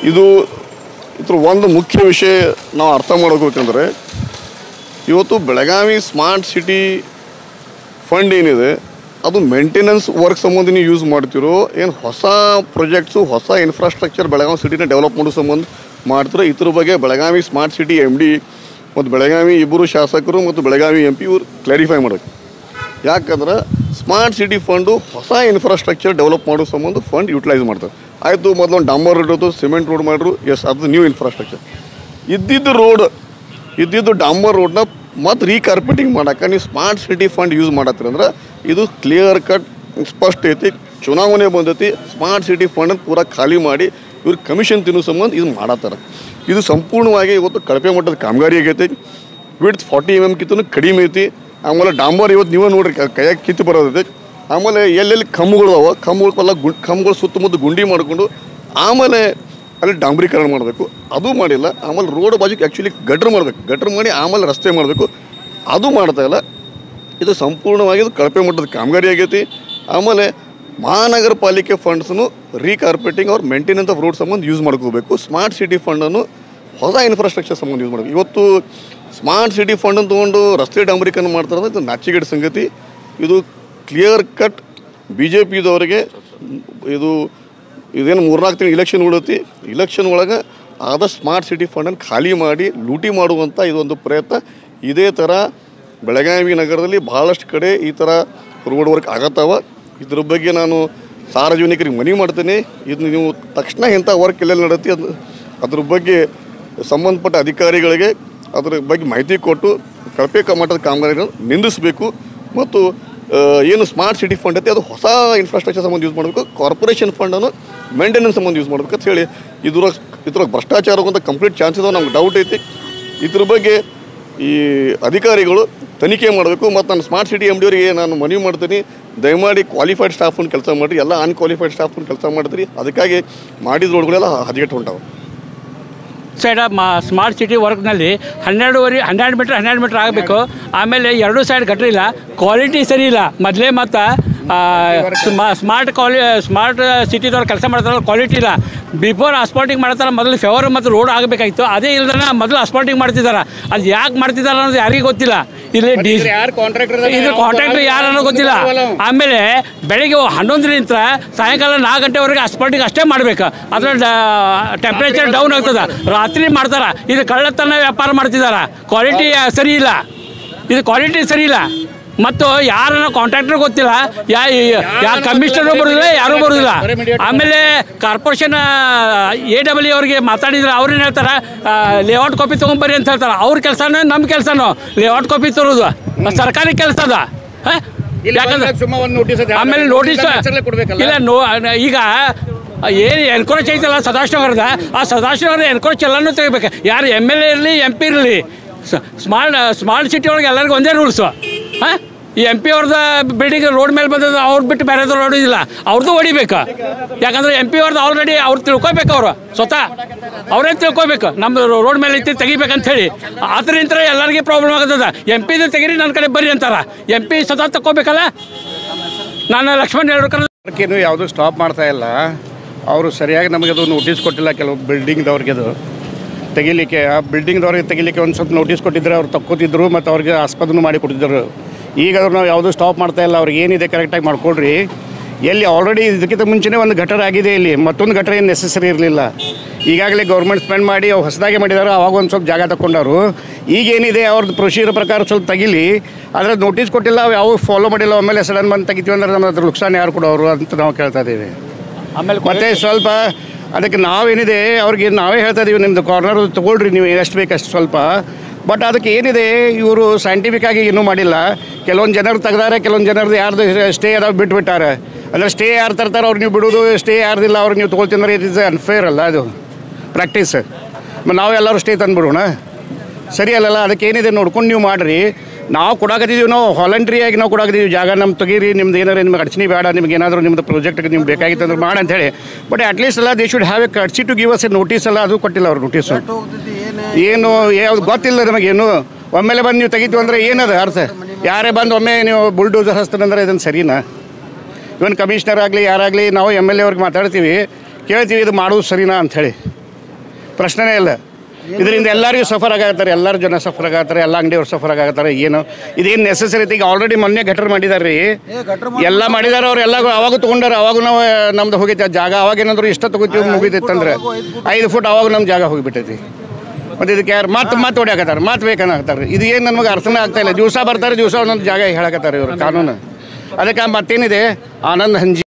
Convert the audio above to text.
ಇದು ಇದ್ರ ಒಂದು ಮುಖ್ಯ ವಿಷಯ ನಾವು ಅರ್ಥ ಮಾಡ್ಕೋಬೇಕಂದ್ರೆ ಇವತ್ತು ಬೆಳಗಾವಿ ಸ್ಮಾರ್ಟ್ ಸಿಟಿ ಫಂಡ್ ಏನಿದೆ ಅದು ಮೇಂಟೆನೆನ್ಸ್ ವರ್ಕ್ ಸಂಬಂಧ ನೀವು ಯೂಸ್ ಮಾಡ್ತಿರೋ ಏನು ಹೊಸ ಪ್ರಾಜೆಕ್ಟ್ಸು ಹೊಸ ಇನ್ಫ್ರಾಸ್ಟ್ರಕ್ಚರ್ ಬೆಳಗಾವಿ ಸಿಟಿನ ಡೆವಲಪ್ ಮಾಡೋ ಸಂಬಂಧ ಮಾಡ್ತಿರೋ ಇದ್ರ ಬಗ್ಗೆ Belagavi smart city M D ಮತ್ತು ಬೆಳಗಾವಿ ಇಬ್ಬರು ಶಾಸಕರು ಮತ್ತು ಬೆಳಗಾವಿ ಎಂ ಪಿ ಇವ್ರು ಕ್ಲಾರಿಫೈ ಮಾಡೋದು ಯಾಕಂದ್ರೆ ಸ್ಮಾರ್ಟ್ ಸಿಟಿ ಫಂಡು ಹೊಸ ಇನ್ಫ್ರಾಸ್ಟ್ರಕ್ಚರ್ ಡೆವಲಪ್ ಮಾಡೋ ಸಂಬಂಧ ಫಂಡ್ ಯುಟಿಲೈಸ್ ಮಾಡ್ತಾರೆ ಆಯಿತು ಮೊದಲು ಒಂದು ಡಾಂಬರ್ ರೋಡ್ ಇತ್ತು ಸಿಮೆಂಟ್ ರೋಡ್ ಮಾಡ್ರು ಎಸ್ ಅದು ನ್ಯೂ ಇನ್ಫ್ರಾಸ್ಟ್ರಕ್ಚರ್ ಇದ್ದಿದ್ದು ರೋಡ್ ಇದ್ದಿದ್ದು ಡಾಂಬರ್ ರೋಡ್ನ ಮತ್ತು ರೀಕಾರ್ಪೆಟಿಂಗ್ ಮಾಡಕ್ಕೆ ನೀವು ಸ್ಮಾರ್ಟ್ ಸಿಟಿ ಫಂಡ್ ಯೂಸ್ ಮಾಡತ್ತೀರಿ ಅಂದ್ರೆ ಇದು ಕ್ಲಿಯರ್ ಕಟ್ ಸ್ಪಷ್ಟ ಐತಿ ಚುನಾವಣೆ ಬಂದೈತಿ ಸ್ಮಾರ್ಟ್ ಸಿಟಿ ಫಂಡನ್ನು ಪೂರಾ ಖಾಲಿ ಮಾಡಿ ಇವ್ರು ಕಮಿಷನ್ ತಿನ್ನೋ ಸಂಬಂಧ ಇದು ಮಾಡತ್ತಾರ ಇದು ಸಂಪೂರ್ಣವಾಗಿ ಇವತ್ತು ಕಳಪೆ ಮಟ್ಟದ ಕಾಮಗಾರಿ ಆಗೈತಿ ವಿಡ್ತ್ ಫಾರ್ಟಿ ಎಮ್ ಎಮ್ ಕಿತ್ತೂ ಕಡಿಮೆ ಐತಿ ಆಮೇಲೆ ಡಾಂಬರ್ ಇವತ್ತು ನೀವೇ ನೋಡ್ರಿ ಕ- ಕೈಯಾಗ ಕಿತ್ತು ಬರೋದೈತಿ ಆಮೇಲೆ ಎಲ್ಲೆಲ್ಲಿ ಕಂಬಗಳು ಅದಾವ ಕಂಬಗಳೆಲ್ಲ ಗುಂಡ್ ಕಂಬಗಳು ಸುತ್ತಮುತ್ತ ಗುಂಡಿ ಮಾಡಿಕೊಂಡು ಆಮೇಲೆ ಅಲ್ಲಿ ಡಾಂಬರೀಕರಣ ಮಾಡಬೇಕು ಅದು ಮಾಡಿಲ್ಲ ಆಮೇಲೆ ರೋಡ್ ಬಾಜುಗೆ ಆ್ಯಕ್ಚುಲಿ ಗಟ್ರ್ ಮಾಡಬೇಕು ಗಟ್ರ್ ಮಾಡಿ ಆಮೇಲೆ ರಸ್ತೆ ಮಾಡಬೇಕು ಅದು ಮಾಡ್ತಾ ಇಲ್ಲ ಇದು ಸಂಪೂರ್ಣವಾಗಿ ಇದು ಕಳಪೆ ಮಟ್ಟದ ಕಾಮಗಾರಿ ಆಗೈತಿ ಆಮೇಲೆ ಮಹಾನಗರ ಪಾಲಿಕೆ ಫಂಡ್ಸನ್ನು ರೀಕಾರ್ಪೆಟಿಂಗ್ ಅವ್ರ ಮೇಂಟೆನೆನ್ಸ್ ಆಫ್ ರೋಡ್ ಸಂಬಂಧ ಯೂಸ್ ಮಾಡ್ಕೋಬೇಕು ಸ್ಮಾರ್ಟ್ ಸಿಟಿ ಫಂಡನ್ನು ಹೊಸ ಇನ್ಫ್ರಾಸ್ಟ್ರಕ್ಚರ್ ಸಂಬಂಧ ಯೂಸ್ ಮಾಡಬೇಕು ಇವತ್ತು ಸ್ಮಾರ್ಟ್ ಸಿಟಿ ಫಂಡನ್ನು ತೊಗೊಂಡು ರಸ್ತೆ ಡಾಂಬರೀಕರಣ ಮಾಡ್ತಾರೆ ಅಂದ್ರೆ ಇದು ನಾಚಿಗೆಡ್ ಸಂಗತಿ ಇದು ಕ್ಲಿಯರ್ ಕಟ್ ಬಿ ಜೆ ಪಿದವರಿಗೆ ಇದು ಇದೇನು ಮೂರ್ನಾಲ್ಕು ತಿಂಗಳು ಇಲೆಕ್ಷನ್ ಉಳತಿ ಇಲೆಕ್ಷನ್ ಒಳಗೆ ಆದ ಸ್ಮಾರ್ಟ್ ಸಿಟಿ ಫಂಡನ್ನು ಖಾಲಿ ಮಾಡಿ ಲೂಟಿ ಮಾಡುವಂಥ ಇದೊಂದು ಪ್ರಯತ್ನ ಇದೇ ಥರ ಬೆಳಗಾವಿ ನಗರದಲ್ಲಿ ಭಾಳಷ್ಟು ಕಡೆ ಈ ಥರ ರೋಡ್ ವರ್ಕ್ ಆಗತ್ತವ ಇದ್ರ ಬಗ್ಗೆ ನಾನು ಸಾರ್ವಜನಿಕರಿಗೆ ಮನವಿ ಮಾಡ್ತೀನಿ ಇದು ನೀವು ತಕ್ಷಣ ಇಂಥ ವರ್ಕ್ ಎಲ್ಲೆಲ್ಲಿ ನಡೆತಿ ಅದು ಅದ್ರ ಬಗ್ಗೆ ಸಂಬಂಧಪಟ್ಟ ಅಧಿಕಾರಿಗಳಿಗೆ ಅದ್ರ ಬಗ್ಗೆ ಮಾಹಿತಿ ಕೊಟ್ಟು ಕಳಪೆ ಕ- ಮಟ್ಟದ ಕಾಮಗಾರಿಗಳನ್ನು ನಿಂದಿಸಬೇಕು ಮತ್ತು ಆ, ಏನು ಸ್ಮಾರ್ಟ್ ಸಿಟಿ ಫಂಡ್ ಐತಿ ಅದು ಹೊಸ ಇನ್ಫ್ರಾಸ್ಟ್ರಕ್ಚರ್ ಸಂಬಂಧ ಯೂಸ್ ಮಾಡಬೇಕು ಕಾರ್ಪೊರೇಷನ್ ಫಂಡನ್ನು ಮೇಂಟೆನೆನ್ಸ್ ಸಂಬಂಧ ಯೂಸ್ ಮಾಡ್ಬೇಕು ಅಂತ ಹೇಳಿ ಇದ್ರ ಇದ್ರಾಗ ಭ್ರಷ್ಟಾಚಾರ ಆಗುವಂಥ ಕಂಪ್ಲೀಟ್ ಚಾನ್ಸ್ ಇದಾವೆ ನಮ್ಗೆ ಡೌಟ್ ಐತಿ ಇದ್ರ ಬಗ್ಗೆ ಈ ಅಧಿಕಾರಿಗಳು ತನಿಖೆ ಮಾಡಬೇಕು ಮತ್ತು ನಾನು ಸ್ಮಾರ್ಟ್ ಸಿಟಿ ಎಮ್ ಡಿ ಅವರಿಗೆ ನಾನು ಮನವಿ ಮಾಡ್ತೀನಿ ದಯಮಾಡಿ ಕ್ವಾಲಿಫೈಡ್ ಸ್ಟಾಫನ್ನು ಕೆಲಸ ಮಾಡಿರಿ ಎಲ್ಲ ಅನ್ಕ್ವಾಲಿಫೈಡ್ ಸ್ಟಾಫನ್ನು ಕೆಲಸ ಮಾಡ್ತೀರಿ ಅದಕ್ಕಾಗಿ ಮಾಡಿದ ರೋಡ್ಗಳೆಲ್ಲ ಹದಗೆಟ್ಟು ಹೊಂಟಾವೆ ಸೈಡ್ ಮಾ ಸ್ಮಾರ್ಟ್ ಸಿಟಿ ವರ್ಕ್ನಲ್ಲಿ ಹನ್ನೆರಡುವರೆ ಹನ್ನೆರಡು ಮೀಟ್ರ್ ಹನ್ನೆರಡು ಮೀಟ್ರ್ ಆಗಬೇಕು ಆಮೇಲೆ ಎರಡು ಸೈಡ್ ಗಟ್ರ ಇಲ್ಲ ಕ್ವಾಲಿಟಿ ಸರಿ ಇಲ್ಲ ಮೊದಲೇ ಮತ್ತು ಸ್ಮಾರ್ಟ್ ಕ್ವಾಲಿ ಸ್ಮಾರ್ಟ್ ಸಿಟಿದವ್ರು ಕೆಲಸ ಮಾಡ್ತಾರಲ್ಲ ಕ್ವಾಲಿಟಿ ಇಲ್ಲ ಬಿಫೋರ್ ಅಸ್ಪಾಲ್ಟಿಂಗ್ ಮಾಡ್ತಾರ ಮೊದಲು ಫೆವರ್ ಮತ್ತು ರೋಡ್ ಆಗಬೇಕಾಗಿತ್ತು ಅದೇ ಇಲ್ದ್ರೆ ಮೊದಲು ಅಸ್ಪಾಲ್ಟಿಂಗ್ ಮಾಡ್ತಿದ್ದಾರೆ ಅದು ಯಾಕೆ ಮಾಡ್ತಿದ್ದಾರೆ ಅನ್ನೋದು ಯಾರಿಗೂ ಗೊತ್ತಿಲ್ಲ ಇಲ್ಲಿ ಡಿ ಯಾರು ಕಾಂಟ್ರಾಕ್ಟರ್ ಇದು ಕಾಂಟ್ರಾಕ್ಟರ್ ಯಾರು ಅನ್ನೋ ಗೊತ್ತಿಲ್ಲ ಆಮೇಲೆ ಬೆಳಿಗ್ಗೆ ಹನ್ನೊಂದರಿಂದ ಸಾಯಂಕಾಲ ನಾಲ್ಕು ಗಂಟೆವರೆಗೆ ಅಸ್ಪಾಲ್ಟಿಂಗ್ ಅಷ್ಟೇ ಮಾಡ್ಬೇಕು ಅದ್ರ ಟೆಂಪ್ರೇಚರ್ ಡೌನ್ ಆಗ್ತದ ರಾತ್ರಿ ಮಾಡ್ತಾರ ಇದು ಕಳ್ಳತನ ವ್ಯಾಪಾರ ಮಾಡ್ತಿದಾರ ಕ್ವಾಲಿಟಿ ಸರಿ ಇಲ್ಲ ಇದು ಕ್ವಾಲಿಟಿ ಸರಿ ಇಲ್ಲ ಮತ್ತು ಯಾರನ್ನ ಕಾಂಟ್ರಾಕ್ಟರ್ ಗೊತ್ತಿಲ್ಲ ಯಾ ಯಾ ಕಮಿಷನರು ಬರೋದಿಲ್ಲ ಯಾರೂ ಬರೋದಿಲ್ಲ ಆಮೇಲೆ ಕಾರ್ಪೊರೇಷನ್ ಎ ಡಬ್ಲ್ಯೂ ಅವ್ರಿಗೆ ಮಾತಾಡಿದ್ರೆ ಅವ್ರೇನು ಹೇಳ್ತಾರೆ ಲೇಔಟ್ ಕಾಪಿ ತೊಗೊಂಬರ್ರಿ ಅಂತ ಹೇಳ್ತಾರೆ ಅವ್ರ ಕೆಲಸನೂ ನಮ್ಮ ಕೆಲಸನೂ ಲೇಔಟ್ ಕಾಪಿ ತರೋದು ಸರ್ಕಾರಿ ಕೆಲಸ ಅದ ಹ? ಯಾಕಂದ್ರೆ ಸುಮ್ಮ ಒಂದು ನೋಟಿಸ್ ಆಮೇಲೆ ನೋಟಿಸ್ ಕೊಡ್ಬೇಕಲ್ಲ ಇಲ್ಲ ನೋ ಈಗ ಏನು ಎನ್ಕ್ರೋಚ್ ಐತಲ್ಲ ಸದಾಶಿವರದ ಆ ಸದಾಶಿವರದ ಎನ್ಕ್ರೋಚ್ ಎಲ್ಲನೂ ತೆಗಿಬೇಕು ಯಾರು ಎಮ್ ಎಲ್ ಎ ಇರಲಿ ಎಂ ಪಿ ಇರಲಿ ಸ್ಮಾರ್ಟ್ ಸ್ಮಾರ್ಟ್ ಸಿಟಿ ಒಳಗೆ ಎಲ್ಲರಿಗೂ ಒಂದೇ ರೂಲ್ಸು ಹಾಂ ಈ ಎಂ ಪಿ ಅವ್ರದ್ದು ಬಿಲ್ಡಿಂಗ್ ರೋಡ್ ಮೇಲೆ ಬಂದದ್ದು ಅವ್ರು ಬಿಟ್ಟು ಬೇರೆದು ಹೊಡಿದಿಲ್ಲ ಅವ್ರದ್ದು ಹೊಡಿಬೇಕು ಯಾಕಂದ್ರೆ ಎಂ ಪಿ ಅವ್ರದ್ದು ಆಲ್ರೆಡಿ ಅವ್ರು ತಿಳ್ಕೊಬೇಕು ಅವರು ಸ್ವತಃ ಅವರೇ ತಿಳ್ಕೊಬೇಕು ನಮ್ದು ರೋಡ್ ಮೇಲೆ ಐತಿ ತೆಗಿಬೇಕಂತ ಹೇಳಿ ಅದರಿಂದ ಎಲ್ಲರಿಗೆ ಪ್ರಾಬ್ಲಮ್ ಆಗತ್ತದ ಎಂ ಪಿದು ತೆಗೀರಿ ನನ್ನ ಕಡೆ ಬರ್ರಿ ಅಂತಾರ ಎಂ ಪಿ ಸ್ವತಃ ತಗೋಬೇಕಲ್ಲ ನಾನು ಲಕ್ಷ್ಮಣ್ ಹೇಳ್ಬೇಕಂದ್ರೆ ವರ್ಕೇನು ಯಾವುದು ಸ್ಟಾಪ್ ಮಾಡ್ತಾ ಇಲ್ಲ ಅವರು ಸರಿಯಾಗಿ ನಮಗೆ ಅದು ನೋಟಿಸ್ ಕೊಟ್ಟಿಲ್ಲ ಕೆಲವು ಬಿಲ್ಡಿಂಗ್ದವ್ರಿಗೆ ಅದು ತೆಗಿಲಿಕ್ಕೆ ಆ ಬಿಲ್ಡಿಂಗ್ದವ್ರಿಗೆ ತೆಗಿಲಿಕ್ಕೆ ಒಂದು ಸ್ವಲ್ಪ ನೋಟಿಸ್ ಕೊಟ್ಟಿದ್ರೆ ಅವ್ರು ತಕ್ಕೋತಿದ್ರು ಮತ್ತು ಅವ್ರಿಗೆ ಆಸ್ಪದನು ಮಾಡಿ ಕೊಟ್ಟಿದ್ದರು ಈಗ ಅವ್ರು ನಾವು ಯಾವುದೂ ಸ್ಟಾಪ್ ಮಾಡ್ತಾ ಇಲ್ಲ ಅವ್ರಿಗೆ ಏನಿದೆ ಕರೆಕ್ಟಾಗಿ ಮಾಡ್ಕೊಳ್ರಿ ಎಲ್ಲಿ ಆಲ್ರೆಡಿ ಇದಕ್ಕಿಂತ ಮುಂಚೆನೇ ಒಂದು ಗಟರ್ ಆಗಿದೆ ಇಲ್ಲಿ ಮತ್ತೊಂದು ಗಟರ್ ಏನು ನೆಸೆಸರಿ ಇರಲಿಲ್ಲ ಈಗಾಗಲೇ ಗೌರ್ಮೆಂಟ್ ಸ್ಪೆಂಡ್ ಮಾಡಿ ಅವು ಹೊಸದಾಗಿ ಮಾಡಿದ್ದಾರೆ ಅವಾಗ ಒಂದು ಸ್ವಲ್ಪ ಜಾಗ ತಗೊಂಡವರು ಈಗೇನಿದೆ ಅವ್ರದ್ದು ಪ್ರೊಸೀಜರ್ ಪ್ರಕಾರ ಸ್ವಲ್ಪ ತೆಗಿಲಿ ಆದರೆ ನೋಟಿಸ್ ಕೊಟ್ಟಿಲ್ಲ ಅವು ಯಾವ ಫಾಲೋ ಮಾಡಿಲ್ಲ ಆಮೇಲೆ ಸಡನ್ ಬಂದು ತೆಗಿತೀವಿ ಅಂದ್ರೆ ನಮ್ಮ ಅದ್ರ ನುಕ್ಸಾನ ಯಾರು ಕೊಡೋರು ಅಂತ ನಾವು ಕೇಳ್ತಾ ಇದ್ದೀವಿ ಆಮೇಲೆ ಮತ್ತು ಸ್ವಲ್ಪ ಅದಕ್ಕೆ ನಾವೇನಿದೆ ಅವ್ರಿಗೆ ನಾವೇ ಹೇಳ್ತಾ ಇದೀವಿ ನಿಮ್ಮದು ಕಾರ್ನರ್ ತೊಗೊಳ್ರಿ ನೀವು ಎಷ್ಟು ಬೇಕು ಅಷ್ಟು ಸ್ವಲ್ಪ ಬಟ್ ಅದಕ್ಕೆ ಏನಿದೆ ಇವರು ಸೈಂಟಿಫಿಕ್ ಆಗಿ ಇನ್ನೂ ಮಾಡಿಲ್ಲ ಕೆಲವೊಂದು ಜನರು ತೆಗ್ದಾರೆ ಕೆಲವೊಂದು ಜನರದ್ದು ಯಾರ್ದು ಸ್ಟೇ ಅದಾವ ಬಿಟ್ಬಿಟ್ಟಾರೆ ಅಂದರೆ ಸ್ಟೇ ಯಾರು ತರ್ತಾರೆ ಅವ್ರು ನೀವು ಬಿಡೋದು ಸ್ಟೇ ಯಾರ್ದಿಲ್ಲ ಅವ್ರು ನೀವು ತೊಗೊಳ್ತಿಂದ್ರೆ ಇಟ್ ಇಸ್ ಅನ್ಫೇರ್ ಅಲ್ಲ ಅದು ಪ್ರಾಕ್ಟೀಸ್ ನಾವೆಲ್ಲರೂ ಸ್ಟೇ ತಂದುಬಿಡೋಣ ಸರಿ ಅಲ್ಲಲ್ಲ ಅದಕ್ಕೆ ಏನಿದೆ ನೋಡ್ಕೊಂಡು ನೀವು ಮಾಡಿರಿ ನಾವು ಕೊಡಾಕತ್ತಿದ್ದೀವಿ ನಾವು ವಾಲಂಟ್ರಿಯಾಗಿ ನಾವು ಕೊಡಾಕತ್ತೀವಿ ಜಾಗ ನಮ್ಮ ತೆಗೀರಿ ನಿಮ್ದು ಏನಾರು ನಿಮ್ಗೆ ಅಡಚಣೆ ಬೇಡ ನಿಮ್ಗೆ ಏನಾದರೂ ನಿಮ್ದು ಪ್ರಾಜೆಕ್ಟ್ಗೆ ನಿಮ್ಗೆ ಬೇಕಾಗಿತ್ತು ಅಂದ್ರೆ ಮಾಡಿ ಅಂತೇಳಿ ಬಟ್ ಅಟ್ಲೀಸ್ಟ್ ಅಲ್ಲ they should have a courtesy to give us a notice ಅಲ್ಲ ಅದು ಕೊಟ್ಟಿಲ್ಲ ಅವ್ರು ನೋಟಿಸು ಏನು ಯಾವ್ದು ಗೊತ್ತಿಲ್ಲ ನಮಗೇನು ಒಮ್ಮೆಲೆ ಬಂದು ನೀವು ತೆಗಿತೀವಿ ಅಂದರೆ ಏನದು ಅರ್ಥ ಯಾರೇ ಬಂದು ಒಮ್ಮೆ ನೀವು ಬುಲ್ಡೋಸರ್ ಹಚ್ತಾನಂದ್ರೆ ಇದನ್ನು ಸರಿನಾ ಇವನ್ ಕಮಿಷನರ್ ಆಗಲಿ ಯಾರಾಗಲಿ ನಾವು ಎಮ್ ಎಲ್ ಎ ಅವ್ರಿಗೆ ಮಾತಾಡ್ತೀವಿ ಕೇಳ್ತೀವಿ ಇದು ಮಾಡೋದು ಸರಿನಾ ಅಂಥೇಳಿ ಪ್ರಶ್ನೆನೇ ಇಲ್ಲ ಇದರಿಂದ ಎಲ್ಲರಿಗೂ ಸಫರ್ ಆಗತ್ತಾರೆ ಎಲ್ಲರೂ ಜನ ಸಫರ್ ಆಗತ್ತಾರೆ ಎಲ್ಲ ಅಂಗಡಿಯವ್ರು ಸಫರ್ ಆಗತ್ತಾರೆ ಏನು ಇದೇನು ನೆಸೆಸರಿ ಈಗ ಆಲ್ರೆಡಿ ಮೊನ್ನೆ ಗಟರ್ ಮಾಡಿದಾರೆ ರೀ ಎಲ್ಲ ಮಾಡಿದಾರೆ ಅವ್ರು ಎಲ್ಲ ಅವಾಗ ತೊಗೊಂಡಾರ ಅವಾಗ ನಾವು ನಮ್ದು ಹೋಗೈತೆ ಆ ಜಾಗ ಅವಾಗ ಏನಾದ್ರು ಇಷ್ಟ ತಗೋತೀವಿ ಮುಗಿದಿತ್ತಂದ್ರೆ ಐದು ಫುಟ್ ಅವಾಗ ನಮ್ಮ ಜಾಗ ಹೋಗಿಬಿಟ್ಟೈತಿ ಮತ್ತು ಇದಕ್ಕೆ ಯಾರು ಮತ್ತೆ ಮತ್ತೆ ಹೊಡ್ಯಾಕತ್ತಾರೆ ಮತ್ತೆ ಬೇಕನ್ನಕತ್ತಾರೆ ಇದು ಏನು ನಮಗೆ ಅರ್ಥನೇ ಆಗ್ತಾ ಇಲ್ಲ ದಿವಸ ಬರ್ತಾರೆ ದಿವಸ ಒಂದೊಂದು ಜಾಗ ಹೇಳಕತ್ತಾರೆ ಇವರು ಕಾನೂನು ಅದಕ್ಕೆ ಮತ್ತೇನಿದೆ ಆನಂದ್ ಹಂಜಿ